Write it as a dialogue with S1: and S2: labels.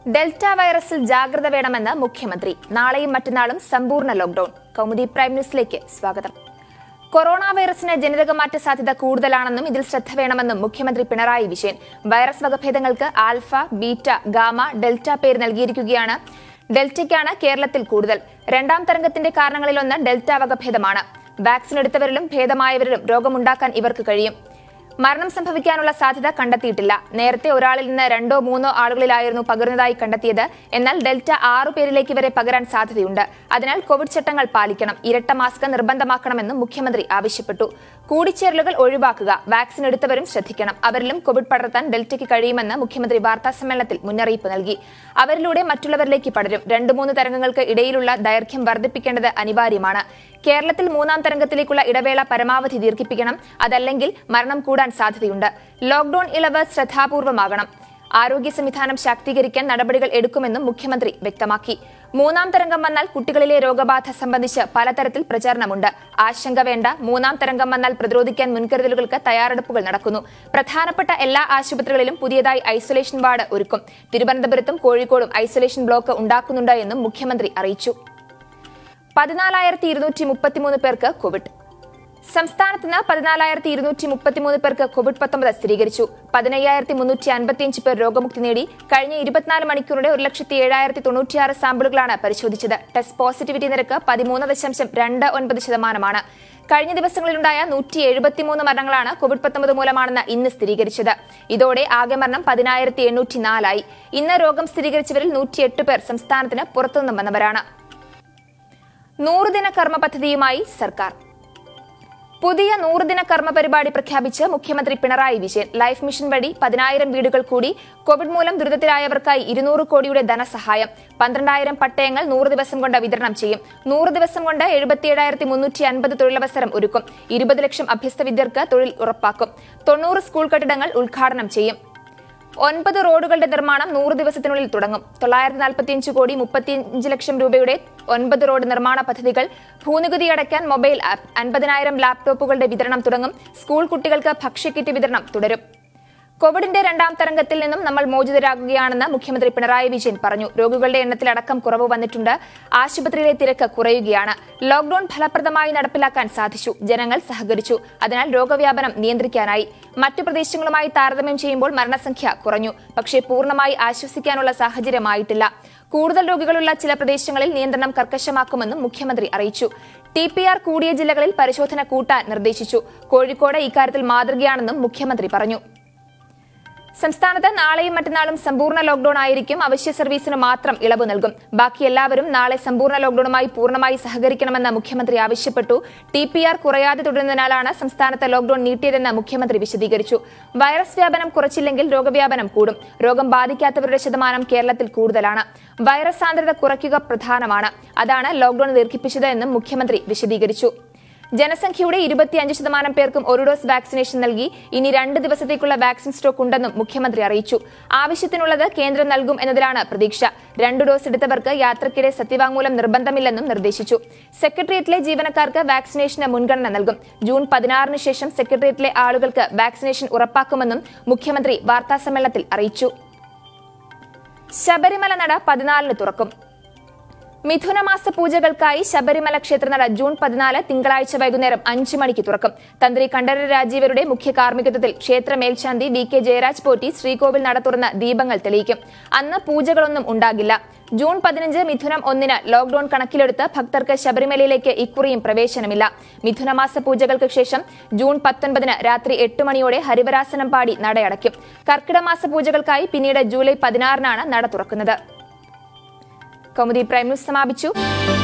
S1: delta വൈറസിൽ ജാഗ്രത വേണമെന്ന് മുഖ്യമന്ത്രി നാളെയും മറ്റന്നാളും സമ്പൂർണ്ണ ലോക്ഡൌൺ കൗമുദി പ്രൈം ന്യൂസിലേക്ക് സ്വാഗതം കൊറോണ വൈറസിന് ജനിതകമാറ്റ സാധ്യത കൂടുതലാണെന്നും ഇതിൽ ശ്രദ്ധ വേണമെന്നും മുഖ്യമന്ത്രി പിണറായി വിജയൻ വൈറസ് വകഭേദങ്ങൾക്ക് ആൽഫ ബീറ്റ ഗാമ ഡെൽറ്റ പേര് നൽകിയിരിക്കുകയാണ് ഡെൽറ്റയ്ക്കാണ് കേരളത്തിൽ കൂടുതൽ രണ്ടാം തരംഗത്തിന്റെ കാരണങ്ങളിലൊന്ന് ഡെൽറ്റ വകഭേദമാണ് വാക്സിൻ എടുത്തവരിലും ഭേദമായവരിലും രോഗമുണ്ടാക്കാൻ ഇവർക്ക് കഴിയും മരണം സംഭവിക്കാനുള്ള സാധ്യത കണ്ടെത്തിയിട്ടില്ല നേരത്തെ ഒരാളിൽ നിന്ന് രണ്ടോ മൂന്നോ ആളുകളിലായിരുന്നു പകരുന്നതായി കണ്ടെത്തിയത് എന്നാൽ ഡെൽറ്റ ആറു പേരിലേക്ക് വരെ പകരാൻ സാധ്യതയുണ്ട് അതിനാൽ കോവിഡ് ചട്ടങ്ങൾ പാലിക്കണം ഇരട്ട മാസ്ക് നിർബന്ധമാക്കണമെന്നും മുഖ്യമന്ത്രി ആവശ്യപ്പെട്ടു കൂടിച്ചേരലുകൾ ഒഴിവാക്കുക വാക്സിൻ എടുത്തവരും ശ്രദ്ധിക്കണം അവരിലും കോവിഡ് പടർത്താൻ ഡെൽറ്റയ്ക്ക് കഴിയുമെന്ന് മുഖ്യമന്ത്രി വാർത്താസമ്മേളനത്തിൽ മുന്നറിയിപ്പ് നൽകി അവരിലൂടെ മറ്റുള്ളവരിലേക്ക് പടരും രണ്ടു മൂന്ന് തരംഗങ്ങൾക്ക് ഇടയിലുള്ള ദൈർഘ്യം വർദ്ധിപ്പിക്കേണ്ടത് അനിവാര്യമാണ് കേരളത്തിൽ മൂന്നാം തരംഗത്തിലേക്കുള്ള ഇടവേള പരമാവധി ദീർഘിപ്പിക്കണം അതല്ലെങ്കിൽ മരണം കൂടാൻ സാധ്യതയുണ്ട് ലോക്ഡൌൺ ഇളവ് ശ്രദ്ധാപൂർവമാകണം ആരോഗ്യ സംവിധാനം ശാക്തീകരിക്കാൻ നടപടികൾ എടുക്കുമെന്നും മുഖ്യമന്ത്രി വ്യക്തമാക്കി മൂന്നാം തരംഗം വന്നാൽ കുട്ടികളിലെ രോഗബാധ സംബന്ധിച്ച് പലതരത്തിൽ പ്രചാരണമുണ്ട് ആശങ്ക വേണ്ട മൂന്നാം തരംഗം വന്നാൽ പ്രതിരോധിക്കാൻ മുൻകരുതലുകൾക്ക് തയ്യാറെടുപ്പുകൾ നടക്കുന്നു പ്രധാനപ്പെട്ട എല്ലാ ആശുപത്രികളിലും പുതിയതായി ഐസൊലേഷൻ വാർഡ് ഒരുക്കും തിരുവനന്തപുരത്തും കോഴിക്കോടും ഐസൊലേഷൻ ബ്ലോക്ക് ഉണ്ടാക്കുന്നുണ്ട് എന്നും മുഖ്യമന്ത്രി അറിയിച്ചു പതിനാലായിരത്തി ഇരുന്നൂറ്റി മുപ്പത്തിമൂന്ന് പേർക്ക് കോവിഡ് സംസ്ഥാനത്ത് നിന്ന് പതിനാലായിരത്തി ഇരുന്നൂറ്റി മുപ്പത്തിമൂന്ന് പേർക്ക് കോവിഡ് പത്തൊമ്പത് സ്ഥിരീകരിച്ചു പതിനയ്യായിരത്തി മുന്നൂറ്റി അൻപത്തിയഞ്ച് പേർ രോഗമുക്തി നേടി കഴിഞ്ഞ ഇരുപത്തിനാല് മണിക്കൂറിടെ ഒരു ലക്ഷത്തി ഏഴായിരത്തി തൊണ്ണൂറ്റിയാറ് സാമ്പിളുകളാണ് പരിശോധിച്ചത് ടെസ്റ്റ് പോസിറ്റിവിറ്റി നിരക്ക് പതിമൂന്ന് ദശാംശം രണ്ട് ഒൻപത് ശതമാനമാണ് കഴിഞ്ഞ ദിവസങ്ങളിലുണ്ടായ നൂറ്റി എഴുപത്തിമൂന്ന് മരണങ്ങളാണ് കോവിഡ് പത്തൊമ്പത് മൂലമാണെന്ന് ഇന്ന് സ്ഥിരീകരിച്ചത് ഇതോടെ ആകെ മരണം പതിനായിരത്തി എണ്ണൂറ്റി നാലായി ഇന്ന് രോഗം സ്ഥിരീകരിച്ചവരിൽ നൂറ്റിയെട്ട് പേർ സംസ്ഥാനത്തിന് പുറത്തുനിന്നും വന്നവരാണ് നൂറുദിന കർമ്മ പദ്ധതിയുമായി സർക്കാർ പുതിയ നൂറുദിന കർമ്മ പരിപാടി പ്രഖ്യാപിച്ച് മുഖ്യമന്ത്രി പിണറായി വിജയൻ ലൈഫ് മിഷൻ വഴി പതിനായിരം വീടുകൾ കൂടി കോവിഡ് മൂലം ദുരിതത്തിലായവർക്കായി ഇരുന്നൂറ് കോടിയുടെ ധനസഹായം പന്ത്രണ്ടായിരം പട്ടയങ്ങൾ നൂറ് ദിവസം കൊണ്ട് വിതരണം ചെയ്യും നൂറ് ദിവസം കൊണ്ട് എഴുപത്തിയേഴായിരത്തി മുന്നൂറ്റി അൻപത് തൊഴിലവസരം ഒരുക്കും ഇരുപത് ലക്ഷം അഭ്യസ്ത വിദ്യർക്ക് തൊഴിൽ ഉറപ്പാക്കും തൊണ്ണൂറ് സ്കൂൾ കെട്ടിടങ്ങൾ ഉദ്ഘാടനം ചെയ്യും ഒൻപത് റോഡുകളുടെ നിർമ്മാണം നൂറ് ദിവസത്തിനുള്ളിൽ തുടങ്ങും തൊള്ളായിരത്തി നാൽപ്പത്തിയഞ്ച് കോടി മുപ്പത്തിയഞ്ച് ലക്ഷം രൂപയുടെ ഒൻപത് റോഡ് നിർമ്മാണ പദ്ധതികൾ ഭൂനികുതി അടയ്ക്കാൻ മൊബൈൽ ആപ്പ് അൻപതിനായിരം ലാപ്ടോപ്പുകളുടെ വിതരണം തുടങ്ങും സ്കൂൾ കുട്ടികൾക്ക് ഭക്ഷ്യക്കിറ്റ് വിതരണം തുടരും കോവിഡിന്റെ രണ്ടാം തരംഗത്തിൽ നിന്നും നമ്മൾ മോചിതരാകുകയാണെന്ന് മുഖ്യമന്ത്രി പിണറായി വിജയൻ പറഞ്ഞു രോഗികളുടെ എണ്ണത്തിലടക്കം കുറവ് വന്നിട്ടുണ്ട് ആശുപത്രിയിലെ തിരക്ക് കുറയുകയാണ് ലോക്ഡൌൺ ഫലപ്രദമായി നടപ്പിലാക്കാൻ സാധിച്ചു ജനങ്ങൾ സഹകരിച്ചു അതിനാൽ രോഗവ്യാപനം നിയന്ത്രിക്കാനായി മറ്റു പ്രദേശങ്ങളുമായി താരതമ്യം ചെയ്യുമ്പോൾ മരണസംഖ്യ കുറഞ്ഞു പക്ഷേ പൂർണ്ണമായി ആശ്വസിക്കാനുള്ള സാഹചര്യമായിട്ടില്ല കൂടുതൽ രോഗികളുള്ള ചില പ്രദേശങ്ങളിൽ നിയന്ത്രണം കർക്കശമാക്കുമെന്നും മുഖ്യമന്ത്രി അറിയിച്ചു ടി പി ആർ കൂടിയ ജില്ലകളിൽ പരിശോധന കൂട്ടാൻ നിർദ്ദേശിച്ചു കോഴിക്കോട് ഇക്കാര്യത്തിൽ മാതൃകയാണെന്നും മുഖ്യമന്ത്രി പറഞ്ഞു സംസ്ഥാനത്ത് നാളെയും മറ്റന്നാളും സമ്പൂർണ്ണ ലോക്ഡൌൺ ആയിരിക്കും അവശ്യ സർവീസിന് മാത്രം ഇളവ് നൽകും ബാക്കി എല്ലാവരും നാളെ സമ്പൂർണ്ണ ലോക്ഡൌണുമായി പൂർണ്ണമായി സഹകരിക്കണമെന്ന് മുഖ്യമന്ത്രി ആവശ്യപ്പെട്ടു ടി പി ആർ കുറയാതെ തുടരുന്നതിനാലാണ് സംസ്ഥാനത്ത് ലോക്ഡൌൺ നീട്ടിയതെന്ന് മുഖ്യമന്ത്രി വിശദീകരിച്ചു വൈറസ് വ്യാപനം കുറച്ചില്ലെങ്കിൽ രോഗവ്യാപനം കൂടും രോഗം ബാധിക്കാത്തവരുടെ ശതമാനം കേരളത്തിൽ കൂടുതലാണ് വൈറസ് സാന്ദ്രത കുറയ്ക്കുക പ്രധാനമാണ് അതാണ് ലോക്ഡൌൺ ദീർഘിപ്പിച്ചത് എന്നും മുഖ്യമന്ത്രി വിശദീകരിച്ചു ജനസംഖ്യയുടെ ഇരുപത്തിയഞ്ച് ശതമാനം പേർക്കും ഒരു ഡോസ് വാക്സിനേഷൻ നൽകി ഇനി രണ്ട് ദിവസത്തേക്കുള്ള വാക്സിൻ സ്റ്റോക്ക് ഉണ്ടെന്നും മുഖ്യമന്ത്രി അറിയിച്ചു ആവശ്യത്തിനുള്ളത് കേന്ദ്രം നൽകും എന്നതിലാണ് പ്രതീക്ഷ രണ്ടു ഡോസ് എടുത്തവർക്ക് യാത്രക്കിടെ സത്യവാങ്മൂലം നിർബന്ധമില്ലെന്നും നിർദ്ദേശിച്ചു സെക്രട്ടേറിയറ്റിലെ ജീവനക്കാർക്ക് വാക്സിനേഷന് മുൻഗണന നൽകും ജൂൺ പതിനാറിന് ശേഷം സെക്രട്ടേറിയറ്റിലെ ആളുകൾക്ക് വാക്സിനേഷൻ ഉറപ്പാക്കുമെന്നും മുഖ്യമന്ത്രി വാർത്താസമ്മേളനത്തിൽ അറിയിച്ചു ശബരിമല നട പതിനാലിന് തുറക്കും മിഥുനമാസ പൂജകൾക്കായി ശബരിമല ക്ഷേത്രനട ജൂൺ പതിനാല് തിങ്കളാഴ്ച വൈകുന്നേരം അഞ്ചു മണിക്ക് തുറക്കും തന്ത്രി കണ്ഠരര് രാജീവരുടെ മുഖ്യ കാർമ്മികത്വത്തിൽ ക്ഷേത്ര മേൽശാന്തി വി കെ ജയരാജ് പോറ്റി ശ്രീകോവിൽ നട തുറന്ന് ദീപങ്ങൾ തെളിയിക്കും അന്ന് പൂജകളൊന്നും ഉണ്ടാകില്ല ജൂൺ പതിനഞ്ച് മിഥുനം ഒന്നിന് ലോക്ഡൌൺ കണക്കിലെടുത്ത് ഭക്തർക്ക് ശബരിമലയിലേക്ക് ഇക്കുറിയും പ്രവേശനമില്ല മിഥുനമാസ പൂജകൾക്ക് ശേഷം ജൂൺ പത്തൊൻപതിന് രാത്രി എട്ട് മണിയോടെ ഹരിവരാസനം പാടി നടയടയ്ക്കും കർക്കിടമാസ പൂജകൾക്കായി പിന്നീട് ജൂലൈ പതിനാറിനാണ് നട തുറക്കുന്നത് കൗമുദി പ്രൈം ന്യൂസ് സമാപിച്ചു